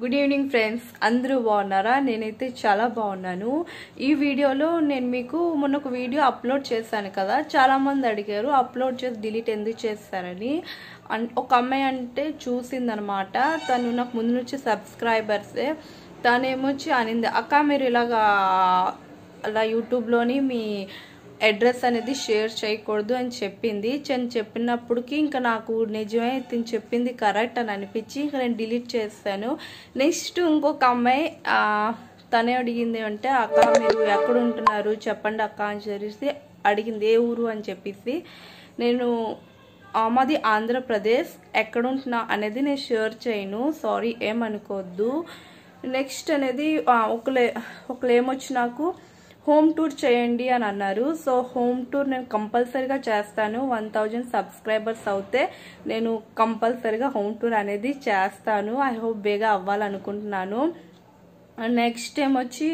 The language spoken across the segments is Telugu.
గుడ్ ఈవినింగ్ ఫ్రెండ్స్ అందరూ బాగున్నారా నేనైతే చాలా బాగున్నాను ఈ వీడియోలో నేను మీకు మొన్న ఒక వీడియో అప్లోడ్ చేశాను కదా చాలా మంది అడిగారు అప్లోడ్ చేసి డిలీట్ ఎందుకు చేస్తారని అన్- ఒక అమ్మాయి అంటే చూసిందనమాట తను నాకు ముందు నుంచి సబ్స్క్రైబర్సే తనేమొచ్చి అనింది అక్క మీరు ఇలాగా అలా యూట్యూబ్లోని మీ అడ్రస్ అనేది షేర్ చేయకూడదు అని చెప్పింది నేను చెప్పినప్పటికీ ఇంకా నాకు నిజమే తిని చెప్పింది కరెక్ట్ అని అనిపించి ఇంకా నేను డిలీట్ చేస్తాను నెక్స్ట్ ఇంకొక అమ్మాయి ఆ, తనే అడిగింది అంటే అక్క మీరు ఎక్కడ ఉంటున్నారు చెప్పండి అక్క అని చెప్పేసి అడిగింది ఏ ఊరు అని చెప్పేసి నేను ఆ, మాది ఆంధ్రప్రదేశ్ ఎక్కడ ఉంటున్నా అనేది నేను షేర్ చేయను సారీ ఏమనుకోవద్దు నెక్స్ట్ అనేది ఆ, ఒకలే ఒకళ్ళు ఏమొచ్చి నాకు హోమ్ టూర్ చేయండి అని అన్నారు సో హోమ్ టూర్ నేను కంపల్సరీగా చేస్తాను వన్ థౌజండ్ సబ్స్క్రైబర్స్ అవుతే నేను కంపల్సరీగా హోమ్ టూర్ అనేది చేస్తాను ఐ హోప్ బేగా అవ్వాలనుకుంటున్నాను నెక్స్ట్ ఏమొచ్చి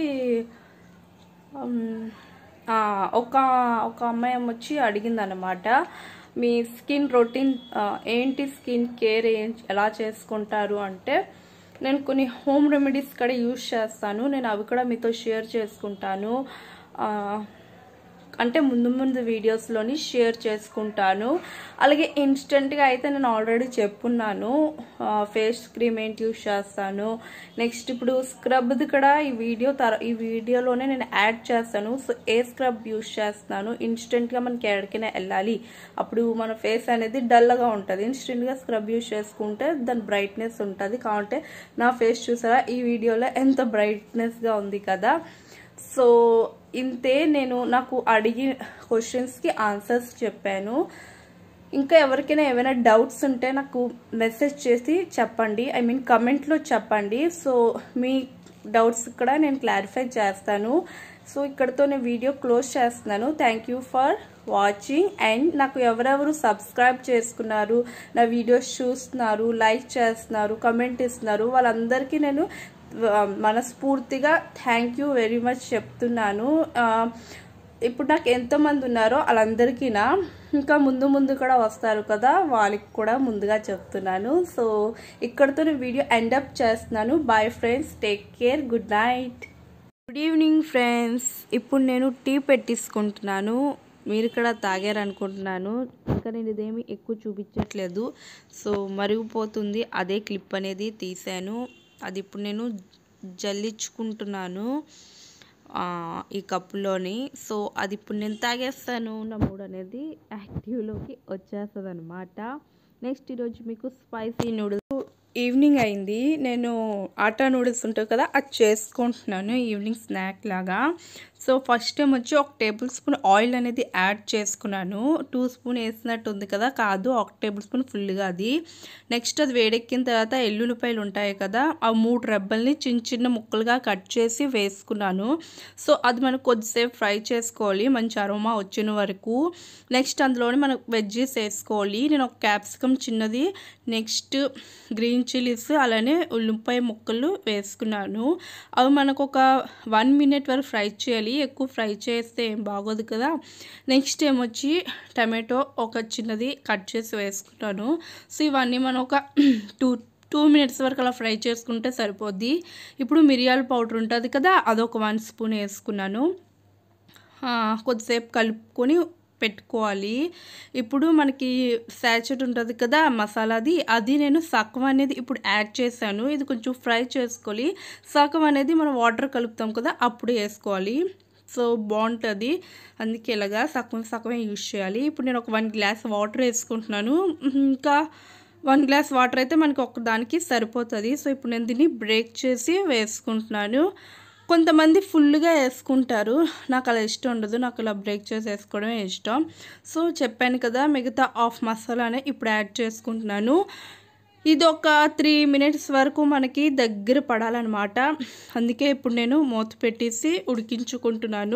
ఉమ్, ఆ, ఒక ఒక అమ్మాయి వచ్చి అడిగింది అనమాట మీ స్కిన్ రొటీన్ ఏంటి స్కిన్ కేర్ ఎలా చేసుకుంటారు అంటే నేను కొన్ని హోమ్ రెమెడీస్ కూడా యూజ్ చేస్తాను నేను అవి కూడా మీతో షేర్ చేసుకుంటాను ఆ, అంటే ముందు ముందు వీడియోస్లోని షేర్ చేసుకుంటాను అలాగే ఇన్స్టెంట్గా అయితే నేను ఆల్రెడీ చెప్పున్నాను ఫేస్ క్రీమ్ ఏంటి యూస్ చేస్తాను నెక్స్ట్ ఇప్పుడు స్క్రబ్ది కూడా ఈ వీడియో తర ఈ వీడియోలోనే నేను యాడ్ చేస్తాను సో ఏ స్క్రబ్ యూస్ చేస్తున్నాను ఇన్స్టెంట్గా మనకి ఎక్కడికైనా వెళ్ళాలి అప్పుడు మన ఫేస్ అనేది డల్గా ఉంటుంది ఇన్స్టెంట్గా స్క్రబ్ యూస్ చేసుకుంటే దాని బ్రైట్నెస్ ఉంటుంది కాబట్టి నా ఫేస్ చూసారా ఈ వీడియోలో ఎంత బ్రైట్నెస్గా ఉంది కదా సో ఇంతే నేను నాకు అడిగిన క్వశ్చన్స్కి ఆన్సర్స్ చెప్పాను ఇంకా ఎవరికైనా ఏమైనా డౌట్స్ ఉంటే నాకు మెసేజ్ చేసి చెప్పండి ఐ మీన్ కమెంట్లో చెప్పండి సో మీ డౌట్స్ కూడా నేను క్లారిఫై చేస్తాను సో ఇక్కడతో నేను వీడియో క్లోజ్ చేస్తున్నాను thank you for watching and నాకు ఎవరెవరు సబ్స్క్రైబ్ చేసుకున్నారు నా వీడియోస్ చూస్తున్నారు లైక్ చేస్తున్నారు కమెంట్ ఇస్తున్నారు వాళ్ళందరికీ నేను ఆ, మనస్ఫూర్తిగా థ్యాంక్ యూ వెరీ మచ్ చెప్తున్నాను ఆ, ఇప్పుడు నాకు ఎంతమంది ఉన్నారో వాళ్ళందరికీనా ఇంకా ముందు ముందు కూడా వస్తారు కదా వాళ్ళకి కూడా ముందుగా చెప్తున్నాను సో ఇక్కడతో నేను వీడియో ఎండప్ చేస్తున్నాను bye friends take care good night good evening friends ఇప్పుడు నేను టీ పెట్టించుకుంటున్నాను మీరు కూడా తాగారనుకుంటున్నాను ఇంకా నేను ఇదేమి ఎక్కువ చూపించట్లేదు సో మరిగిపోతుంది అదే క్లిప్ అనేది తీసాను అది ఇప్పుడు నేను జల్లించుకుంటున్నాను ఆ, ఈ కప్పులోని సో అది ఇప్పుడు నేను తాగేస్తాను నా మూడ్ అనేది యాక్టివ్లోకి వచ్చేస్తుంది అనమాట నెక్స్ట్ ఈరోజు మీకు స్పైసీ నూడిల్స్ ఈవినింగ్ అయింది నేను ఆటా నూడిల్స్ ఉంటాయి కదా అది చేసుకుంటున్నాను ఈవినింగ్ స్నాక్ లాగా సో ఫస్ట్ టైం వచ్చి ఒక టేబుల్ స్పూన్ ఆయిల్ అనేది యాడ్ చేసుకున్నాను టూ స్పూన్ వేసినట్టు ఉంది కదా కాదు ఒక టేబుల్ స్పూన్ ఫుల్గా అది నెక్స్ట్ అది వేడెక్కిన తర్వాత ఎల్లుల్లిపాయలు ఉంటాయి కదా ఆ మూడు రెబ్బల్ని చిన్న చిన్న ముక్కలుగా కట్ చేసి వేసుకున్నాను సో అది మనం కొద్దిసేపు ఫ్రై చేసుకోవాలి మంచి అరోమా వచ్చిన వరకు నెక్స్ట్ అందులోనే మనం వెజ్జెస్ వేసుకోవాలి నేను ఒక క్యాప్సికమ్ చిన్నది నెక్స్ట్ గ్రీన్ చిల్లీస్ అలానే ఉల్లిపాయ ముక్కలు వేసుకున్నాను అవి మనకు ఒక వన్ మినిట్ వరకు ఫ్రై చేయాలి ఎక్కువ ఫ్రై చేస్తే ఏం బాగోదు కదా నెక్స్ట్ ఏమొచ్చి టమాటో ఒక చిన్నది కట్ చేసి వేసుకున్నాను సో ఇవన్నీ మనం ఒక టూ టూ మినిట్స్ వరకు అలా ఫ్రై చేసుకుంటే సరిపోద్ది ఇప్పుడు మిరియాల పౌడర్ ఉంటుంది కదా అదొక వన్ స్పూన్ వేసుకున్నాను ఆ, కొద్దిసేపు కలుపుకొని పెట్టుకోవాలి ఇప్పుడు మనకి శాచెట్ ఉంటుంది కదా మసాలాది అది నేను సగం అనేది ఇప్పుడు యాడ్ చేశాను ఇది కొంచెం ఫ్రై చేసుకోవాలి సగం అనేది మనం వాటర్ కలుపుతాం కదా అప్పుడు వేసుకోవాలి సో బాగుంటుంది అందుకే ఇలాగా సగం సగమే యూజ్ చేయాలి ఇప్పుడు నేను ఒక వన్ గ్లాస్ వాటర్ వేసుకుంటున్నాను ఇంకా వన్ గ్లాస్ వాటర్ అయితే మనకి ఒక దానికి సరిపోతుంది సో ఇప్పుడు నేను దీన్ని బ్రేక్ చేసి వేసుకుంటున్నాను కొంతమంది ఫుల్గా వేసుకుంటారు నాకు అలా ఇష్టం ఉండదు నాకు ఇలా బ్రేక్ చేసి వేసుకోవడమే ఇష్టం సో చెప్పాను కదా మిగతా ఆఫ్ మసాలానే ఇప్పుడు యాడ్ చేసుకుంటున్నాను ఇది ఒక త్రీ మినిట్స్ వరకు మనకి దగ్గర పడాలన్నమాట అందుకే ఇప్పుడు నేను మూత పెట్టేసి ఉడికించుకుంటున్నాను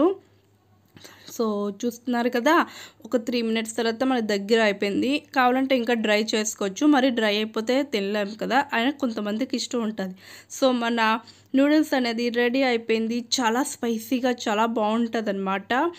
సో చూస్తున్నారు కదా ఒక త్రీ మినిట్స్ తర్వాత మన దగ్గర అయిపోయింది కావాలంటే ఇంకా డ్రై చేసుకోవచ్చు మరి డ్రై అయిపోతే తినలేము కదా అయినా కొంతమందికి ఇష్టం ఉంటుంది సో మన నూడిల్స్ అనేది రెడీ అయిపోయింది చాలా స్పైసీగా చాలా బాగుంటుంది అనమాట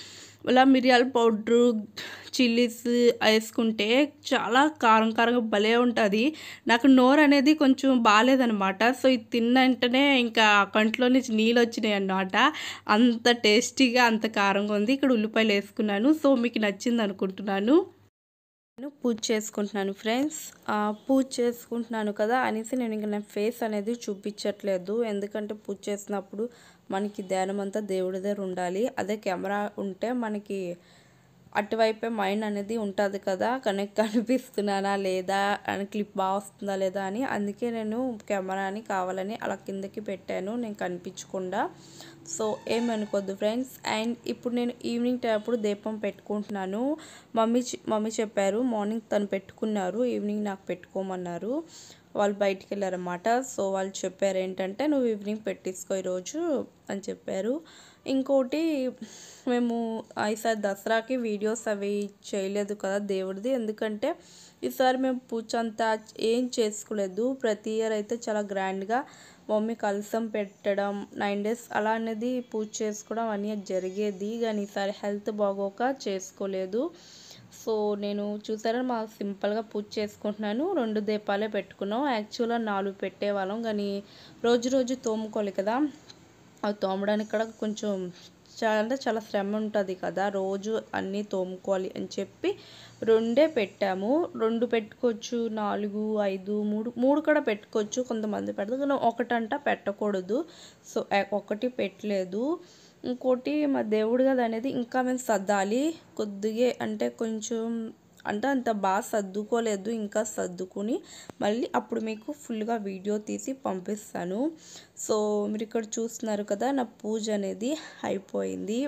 ఇలా మిరియాల పౌడరు చిల్లీస్ వేసుకుంటే చాలా కారం కారంగా భలే ఉంటుంది నాకు నోరు అనేది కొంచెం బాగాలేదనమాట సో ఇది తిన్న వెంటనే ఇంకా కంట్లో నుంచి నీళ్ళు వచ్చినాయి అన్నమాట అంత టేస్టీగా అంత కారంగా ఉంది ఇక్కడ ఉల్లిపాయలు వేసుకున్నాను సో మీకు నచ్చింది అనుకుంటున్నాను నేను పూజ చేసుకుంటున్నాను ఫ్రెండ్స్ పూజ చేసుకుంటున్నాను కదా అనేసి నేను ఇంకా నా ఫేస్ అనేది చూపించట్లేదు ఎందుకంటే పూజ చేసినప్పుడు మనకి ధ్యానం అంతా దేవుడి దగ్గర ఉండాలి అదే కెమెరా ఉంటే మనకి అటువైపే మైండ్ అనేది ఉంటుంది కదా కనెక్ట్ కనిపిస్తున్నానా లేదా అని క్లిప్ బాగా వస్తుందా లేదా అని అందుకే నేను కెమెరాని కావాలని అలా కిందకి పెట్టాను నేను కనిపించకుండా సో ఏమనుకోద్దు ఫ్రెండ్స్ అండ్ ఇప్పుడు నేను ఈవినింగ్ టైం అప్పుడు దీపం పెట్టుకుంటున్నాను మమ్మీ మమ్మీ చెప్పారు మార్నింగ్ తను పెట్టుకున్నారు ఈవినింగ్ నాకు పెట్టుకోమన్నారు వాళ్ళు బయటికి వెళ్ళారన్నమాట సో వాళ్ళు చెప్పారు ఏంటంటే నువ్వు ఈవినింగ్ పెట్టించుకో ఈరోజు అని చెప్పారు ఇంకోటి మేము ఈసారి దసరాకి వీడియోస్ అవి చేయలేదు కదా దేవుడిది ఎందుకంటే ఈసారి మేము పూజ అంతా ఏం చేసుకోలేదు ప్రతి ఇయర్ అయితే చాలా గ్రాండ్గా మమ్మీ కలసం పెట్టడం నైన్ డేస్ అలా అనేది పూజ చేసుకోవడం అన్నీ జరిగేది కానీ ఈసారి హెల్త్ బాగోక చేసుకోలేదు సో నేను చూసారా మా సింపుల్గా పూజ చేసుకుంటున్నాను రెండు దీపాలే పెట్టుకున్నాం యాక్చువల్గా నాలుగు పెట్టేవాళ్ళం కానీ రోజు రోజు తోముకోవాలి కదా అవి తోమడానికి కూడా కొంచెం చాలా అంటే చాలా శ్రమ ఉంటుంది కదా రోజు అన్నీ తోముకోవాలి అని చెప్పి రెండే పెట్టాము రెండు పెట్టుకోవచ్చు నాలుగు ఐదు మూడు మూడు కూడా పెట్టుకోవచ్చు కొంతమంది పెడతారు కానీ ఒకటంట పెట్టకూడదు సో ఒకటి పెట్టలేదు ఇంకోటి మా దేవుడు కదా అనేది ఇంకా మేము సర్దాలి కొద్దిగా అంటే కొంచెం అంటే అంత బాగా సర్దుకోలేదు ఇంకా సర్దుకుని మళ్ళీ అప్పుడు మీకు ఫుల్గా వీడియో తీసి పంపిస్తాను సో మీరు ఇక్కడ చూస్తున్నారు కదా నా పూజ అనేది అయిపోయింది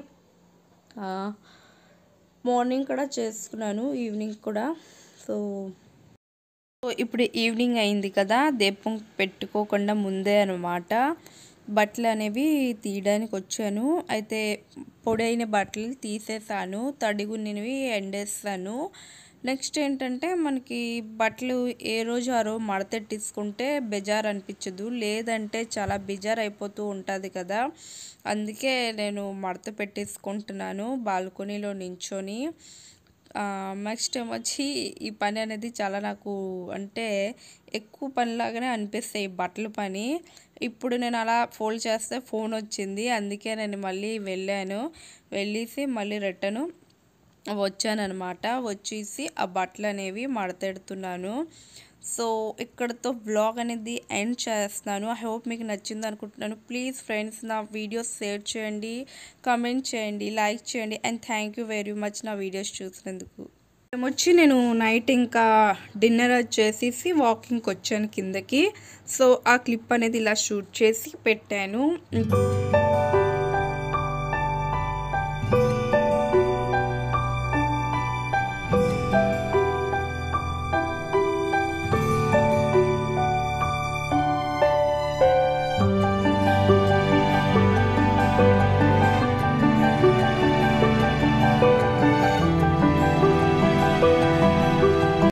మార్నింగ్ కూడా చేసుకున్నాను ఈవినింగ్ కూడా సో సో ఇప్పుడు ఈవినింగ్ అయింది కదా దీపం పెట్టుకోకుండా ముందే అనమాట బట్టలు అనేవి తీయడానికి వచ్చాను అయితే పొడైన బట్టలు తీసేసాను తడిగున్నవి ఎండేస్తాను నెక్స్ట్ ఏంటంటే మనకి బట్టలు ఏ రోజు ఆ రోజు మడతెట్టించుకుంటే బెజార్ అనిపించదు లేదంటే చాలా బెజార్ అయిపోతూ ఉంటుంది కదా అందుకే నేను మడత పెట్టేసుకుంటున్నాను బాల్కనీలో నించొని నెక్స్ట్ టైం వచ్చి ఈ పని అనేది చాలా నాకు అంటే ఎక్కువ పనిలాగానే అనిపిస్తాయి ఈ బట్టల పని ఇప్పుడు నేను అలా ఫోల్డ్ చేస్తే ఫోన్ వచ్చింది అందుకే నేను మళ్ళీ వెళ్ళాను వెళ్ళేసి మళ్ళీ రిటర్న్ వచ్చానమాట వచ్చేసి ఆ బట్టలు అనేవి మడతెడుతున్నాను సో ఇక్కడతో బ్లాగ్ అనేది ఎండ్ చేస్తున్నాను ఐ హోప్ మీకు నచ్చింది అనుకుంటున్నాను ప్లీజ్ ఫ్రెండ్స్ నా వీడియోస్ షేర్ చేయండి కామెంట్ చేయండి లైక్ చేయండి and thank you very much నా వీడియోస్ చూసినందుకు వచ్చి నేను నైట్ ఇంకా డిన్నర్ వచ్చేసేసి వాకింగ్కి వచ్చాను కిందకి సో ఆ క్లిప్ అనేది ఇలా షూట్ చేసి పెట్టాను